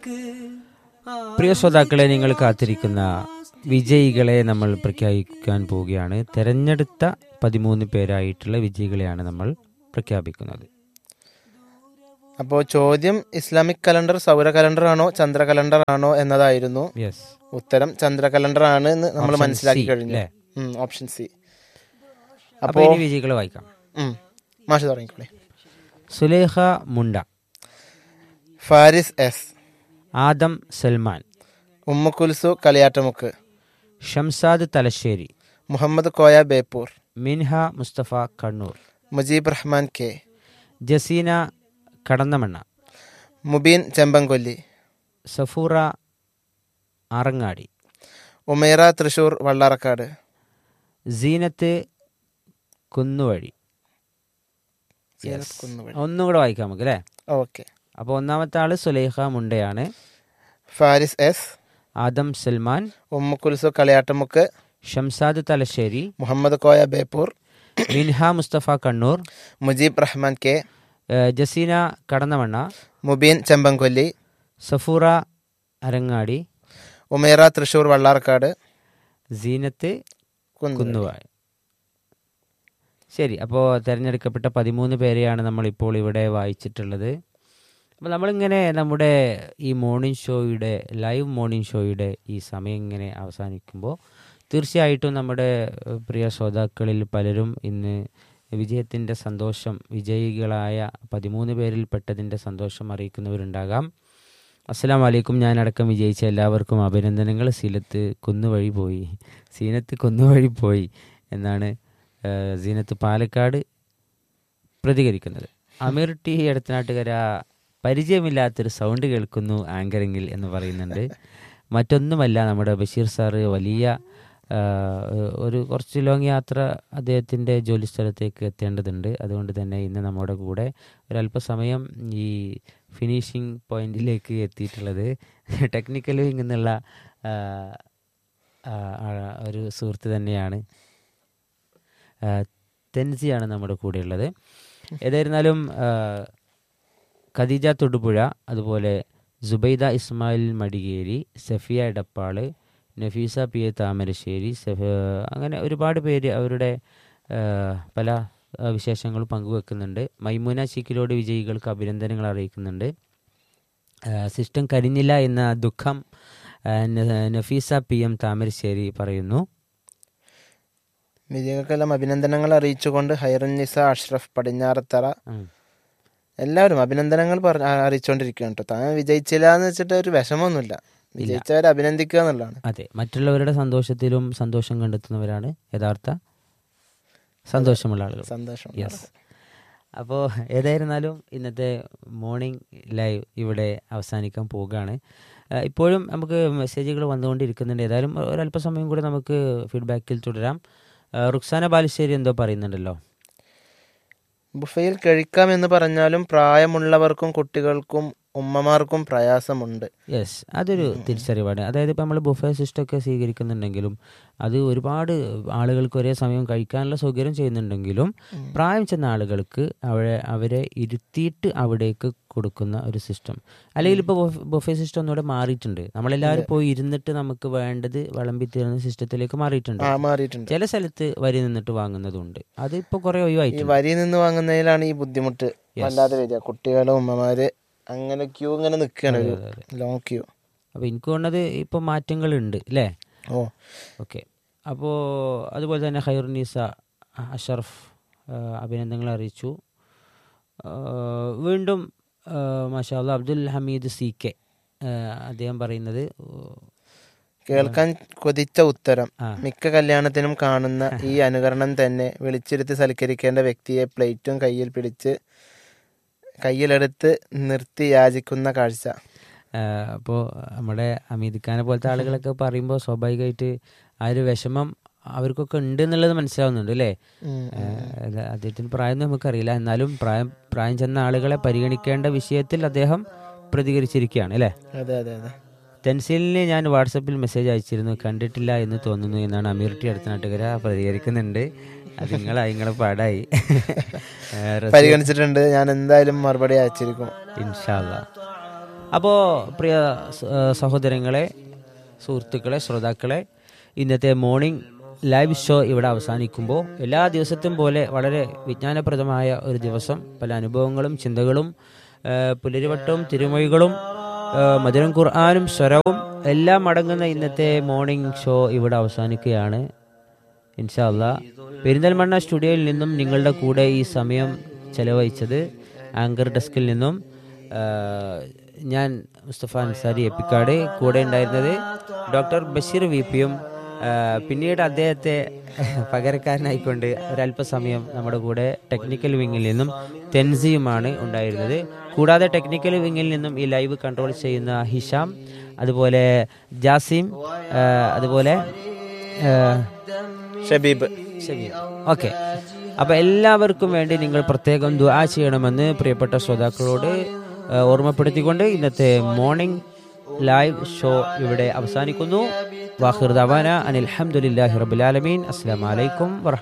പ്രിയ ശ്രോതാക്കളെ നിങ്ങൾ കാത്തിരിക്കുന്ന വിജയികളെ നമ്മൾ പ്രഖ്യാപിക്കാൻ പോവുകയാണ് തെരഞ്ഞെടുത്ത പതിമൂന്ന് പേരായിട്ടുള്ള വിജയികളെയാണ് നമ്മൾ പ്രഖ്യാപിക്കുന്നത് അപ്പോൾ ചോദ്യം ഇസ്ലാമിക് കലണ്ടർ സൗര കലണ്ടർ ആണോ ചന്ദ്ര കലണ്ടർ ആണോ എന്നതായിരുന്നു യെസ് ഉത്തരം ചന്ദ്ര കലണ്ടർ ആണ് എന്ന് നമ്മൾ Option മനസ്സിലാക്കി C, കഴിഞ്ഞു അല്ലേ? ഓപ്ഷൻ സി അപ്പൊ അപ്പോ ഇനി വിജയികളെ വായിക്കാം ഉം, മാഷ് തുടങ്ങിക്കോളെ സുലേഖ മുണ്ട ഫാരിസ് എസ് ആദം സൽമാൻ ഉമ്മുക്കുൽസു കളിയാട്ടമുക്ക് ഷംസാദ് തലശ്ശേരി മുഹമ്മദ് കോയ ബേപ്പൂർ മിൻഹ മുസ്തഫ കണ്ണൂർ മുജീബ് റഹ്മാൻ കെ ജസീന കടന്നമണ്ണ മുബീൻ ചെമ്പൻകൊല്ലി സഫൂറ ആറങ്ങാടി ഉമേറ തൃശൂർ വള്ളാറക്കാട് സീനത്ത് കുന്നുവഴി സീനത്ത് കുന്നുവഴി. ഒന്നും കൂടെ വായിക്കാം നമുക്ക് അല്ലേ ഓക്കെ അപ്പോൾ ഒന്നാമത്തെ ആള് സുലൈഖ മുണ്ടയാണ് ഫാരിസ് എസ് ആദം സൽമാൻ ഉമ്മുക്കുൽസു കളിയാട്ടമുക്ക് ഷംസാദ് തലശ്ശേരി മുഹമ്മദ് കോയ ബേപ്പൂർ മിൻഹ മുസ്തഫ കണ്ണൂർ മുജീബ് റഹ്മാൻ കെ ഏഹ് ജസീന കടന്നമണ്ണ മുബീൻ ചെമ്പൻകൊല്ലി സഫൂറ അരങ്ങാടി ഉമേറ തൃശൂർ വള്ളാർക്കാട് സീനത്ത് കുന്നുവഴി. കുന്നുവാഴ് ശരി അപ്പോൾ തിരഞ്ഞെടുക്കപ്പെട്ട പതിമൂന്ന് പേരെയാണ് നമ്മളിപ്പോൾ ഇവിടെ വായിച്ചിട്ടുള്ളത് അപ്പോൾ നമ്മളിങ്ങനെ നമ്മുടെ ഈ മോർണിംഗ് ഷോയുടെ ലൈവ് മോർണിംഗ് ഷോയുടെ ഈ സമയം ഇങ്ങനെ അവസാനിക്കുമ്പോൾ തീർച്ചയായിട്ടും നമ്മുടെ ഏഹ്, പ്രിയ ശ്രോതാക്കളിൽ പലരും ഇന്ന് വിജയത്തിൻ്റെ സന്തോഷം വിജയികളായ പതിമൂന്ന് പേരിൽ പെട്ടതിൻ്റെ സന്തോഷം അറിയിക്കുന്നവരുണ്ടാകാം അസ്സലാം വലൈക്കും ഞാനടക്കം വിജയിച്ച എല്ലാവർക്കും അഭിനന്ദനങ്ങൾ സീനത്ത് കുന്നുവഴി പോയി സീനത്ത് കുന്നുവഴി പോയി എന്നാണ് ആ, സീനത്ത് പാലക്കാട് പ്രതികരിക്കുന്നത് അമീർ ടി എടത്തനാട്ടുകര പരിചയമില്ലാത്തൊരു സൗണ്ട് കേൾക്കുന്നു ആങ്കറിങ്ങിൽ എന്ന് പറയുന്നുണ്ട് മറ്റൊന്നുമല്ല നമ്മുടെ ബഷീർ സാറ് വലിയ ആ, ഒരു കുറച്ച് ലോങ് യാത്ര അദ്ദേഹത്തിൻ്റെ ജോലി സ്ഥലത്തേക്ക് എത്തേണ്ടതുണ്ട് അതുകൊണ്ട് തന്നെ ഇന്ന് നമ്മുടെ കൂടെ ഒരല്പസമയം ഈ ഫിനിഷിംഗ് പോയിന്റിലേക്ക് എത്തിയിട്ടുള്ളത് ടെക്നിക്കൽ എന്നുള്ള ആ, ആ, ആ, ഒരു സുഹൃത്ത് തന്നെയാണ് ആ, തെൻസിയാണ് നമ്മുടെ കൂടെയുള്ളത് ഏതായിരുന്നാലും ആ, ഖദീജ തൊടുപുഴ അതുപോലെ സുബൈദ ഇസ്മായിൽ മടികേരി സഫിയ എടപ്പാള് നഫീസ പി എ താമരശ്ശേരി സഫ- അങ്ങനെ ഒരുപാട് പേര് അവരുടെ ആ, പല ആ, വിശേഷങ്ങളും പങ്കുവെക്കുന്നുണ്ട് മൈമുന ശിക്കിലോട് വിജയികൾക്ക് അഭിനന്ദനങ്ങൾ അറിയിക്കുന്നുണ്ട് ആ, സിസ്റ്റം കരിഞ്ഞില്ല എന്ന ദുഃഖം ആ, ന- നഫീസ പി എം താമരശ്ശേരി പറയുന്നു വിജയികൾക്കെല്ലാം അഭിനന്ദനങ്ങൾ അറിയിച്ചുകൊണ്ട് ഹൈറുന്നിസ അഷ്റഫ് പടിഞ്ഞാറത്തറ ഉം. എല്ലാവരും അഭിനന്ദനങ്ങൾ പറഞ്ഞ അറിയിച്ചുകൊണ്ടിരിക്കുകയാണ് കേട്ടോ താൻ വിജയിച്ചില്ല എന്ന് വെച്ചിട്ട് ഒരു വിഷമമൊന്നുമില്ല വിജയിച്ചവരെ അഭിനന്ദിക്കുക എന്നുള്ളതാണ് അതെ മറ്റുള്ളവരുടെ സന്തോഷത്തിലും സന്തോഷം കണ്ടെത്തുന്നവരാണ് യഥാർത്ഥ സന്തോഷമുള്ള ആളുകൾ സന്തോഷം യെസ് അപ്പോൾ ഏതായിരുന്നാലും ഇന്നത്തെ മോർണിംഗ് ലൈവ് ഇവിടെ അവസാനിക്കാൻ പോവുകയാണ് ആ, ഇപ്പോഴും നമുക്ക് മെസ്സേജുകൾ വന്നുകൊണ്ടിരിക്കുന്നുണ്ട് ഏതായാലും ഒരല്പസമയം കൂടെ നമുക്ക് ഫീഡ്ബാക്കിൽ തുടരാം ആ, റുക്സാന ബാലുശ്ശേരി എന്തോ പറയുന്നുണ്ടല്ലോ ബുഫയിൽ കഴിക്കാം എന്ന് പറഞ്ഞാലും പ്രായമുള്ളവർക്കും കുട്ടികൾക്കും ഉമ്മമാർക്കും പ്രയാസമുണ്ട് യെസ് അതൊരു തിരിച്ചറിവാണ് അതായത് ഇപ്പോൾ നമ്മൾ ബുഫേ സിസ്റ്റമൊക്കെ സ്വീകരിക്കുന്നുണ്ടെങ്കിലും അത് ഒരുപാട് ആളുകൾക്ക് ഒരേ സമയം കഴിക്കാനുള്ള സൗകര്യം ചെയ്യുന്നുണ്ടെങ്കിലും പ്രായം ചെന്ന ആളുകൾക്ക് അവരെ അവരെ ഇരുത്തിയിട്ട് അവിടേക്ക് കൊടുക്കുന്ന ഒരു സിസ്റ്റം അല്ലെങ്കിൽ ഇപ്പോൾ ബുഫേ സിസ്റ്റം ഒന്നുകൂടെ മാറിയിട്ടുണ്ട് നമ്മളെല്ലാവരും പോയി ഇരുന്നിട്ട് നമുക്ക് വേണ്ടത് വിളമ്പി തരുന്ന സിസ്റ്റത്തിലേക്ക് മാറിയിട്ടുണ്ട് ആ മാറിയിട്ടുണ്ട് ചില സ്ഥലത്ത് വരി നിന്നിട്ട് വാങ്ങുന്നതുണ്ട് അത് ഇപ്പോൾ കുറേ ഈ ഒഴിവായിട്ടുണ്ട് വരി നിന്ന് വാങ്ങുന്നതിലാണ് ഈ ബുദ്ധിമുട്ട് വല്ലാതെ വരിക കുട്ടികളും ഉമ്മമാര് അങ്ങനെ ക്യൂ ഇങ്ങനെ നിൽക്കുകയാണ് ഒരു ലോങ് ക്യൂ അപ്പോൾ എനിക്ക് തോന്നുന്നത് ഇപ്പോൾ മാറ്റങ്ങളുണ്ട് അല്ലേ ഓ ഓക്കെ അപ്പോൾ അതുപോലെ തന്നെ ഖൈറുന്നീസ അഷറഫ് ആ, അഭിനന്ദനങ്ങൾ അറിയിച്ചു ആ, വീണ്ടും മാഷാല്ല അബ്ദുൽ ഹമീദ് സി കെ ആ, അദ്ദേഹം പറയുന്നത് കേൾക്കാൻ കൊതിച്ച ഉത്തരം ആ. മിക്ക കല്യാണത്തിനും കാണുന്ന ഈ അനുകരണം തന്നെ വിളിച്ചിരുത്തി സൽക്കരിക്കേണ്ട വ്യക്തിയെ പ്ലേറ്റും കയ്യിൽ പിടിച്ച് കയ്യിലെടുത്ത് നിർത്തി യാചിക്കുന്ന കാഴ്ച അപ്പോൾ നമ്മുടെ അമീദ് ഖാനെ പോലത്തെ ആളുകളൊക്കെ പറയുമ്പോൾ സ്വാഭാവികമായിട്ട് ആ ഒരു വിഷമം അവർക്കൊക്കെ ഉണ്ട് എന്നുള്ളത് മനസ്സിലാവുന്നുണ്ട് അല്ലേ ഉം. ആ, അല്ല, അദ്ദേഹത്തിന് പ്രായം നമുക്കറിയില്ല എന്നാലും പ്രായം പ്രായം ചെന്ന ആളുകളെ പരിഗണിക്കേണ്ട വിഷയത്തിൽ അദ്ദേഹം പ്രതികരിച്ചിരിക്കുകയാണ് അല്ലേ അതെ അതെ അതെ തെൻസിലിന് ഞാൻ വാട്സപ്പിൽ മെസ്സേജ് അയച്ചിരുന്നു കണ്ടിട്ടില്ല എന്ന് തോന്നുന്നു എന്നാണ് അമീർ ടി അടുത്ത നാട്ടുകാര പ്രതികരിക്കുന്നുണ്ട് അത് നിങ്ങളായി നിങ്ങളെ പാടായി പരിഗണിച്ചിട്ടുണ്ട് ഞാൻ എന്തായാലും മറുപടി അയച്ചിരിക്കും ഇൻഷാല്ല അപ്പോൾ പ്രിയ സ- ആ, സഹോദരങ്ങളെ സുഹൃത്തുക്കളെ ശ്രോതാക്കളെ ഇന്നത്തെ മോർണിംഗ് ലൈവ് ഷോ ഇവിടെ അവസാനിക്കുമ്പോൾ എല്ലാ ദിവസത്തും പോലെ വളരെ വിജ്ഞാനപ്രദമായ ഒരു ദിവസം പല അനുഭവങ്ങളും ചിന്തകളും ആ, പുലരിവട്ടവും തിരുമൊഴികളും ആ, മധുരം ഖുർആാനും സ്വരവും എല്ലാം അടങ്ങുന്ന ഇന്നത്തെ മോർണിംഗ് ഷോ ഇവിടെ അവസാനിക്കുകയാണ് ഇൻഷാല്ല പെരിന്തൽമണ്ണ സ്റ്റുഡിയോയിൽ നിന്നും നിങ്ങളുടെ കൂടെ ഈ സമയം ചെലവഴിച്ചത് ആങ്കർ ഡെസ്കിൽ നിന്നും ആ, ഞാൻ മുസ്തഫ അൻസാരി എപ്പിക്കാട് കൂടെ ഉണ്ടായിരുന്നത് ഡോക്ടർ ബഷീർ വി പിയും ആ, പിന്നീട് അദ്ദേഹത്തെ പകരക്കാരനായിക്കൊണ്ട് ഒരല്പസമയം നമ്മുടെ കൂടെ ടെക്നിക്കൽ വിങ്ങിൽ നിന്നും തെൻസിയുമാണ് ഉണ്ടായിരുന്നത് കൂടാതെ ടെക്നിക്കൽ വിങ്ങിൽ നിന്നും ഈ ലൈവ് കൺട്രോൾ ചെയ്യുന്ന ഹിഷാം അതുപോലെ ജാസിം ആ, അതുപോലെ ആ, ഷബീബ് ശരി ഓക്കെ അപ്പൊ എല്ലാവർക്കും വേണ്ടി നിങ്ങൾ പ്രത്യേകം ദുആ ചെയ്യണമെന്ന് പ്രിയപ്പെട്ട ശ്രോതാക്കളോട് ആ, ഓർമ്മപ്പെടുത്തിക്കൊണ്ട് ഇന്നത്തെ മോർണിംഗ് ലൈവ് ഷോ ഇവിടെ അവസാനിക്കുന്നു വാഹിർ ദവാന അനിൽ അഹമ്മദില്ലാഹി റബുലാലമീൻ അസ്സാം വലൈക്കും വറഹ്മത്തുള്ളാഹി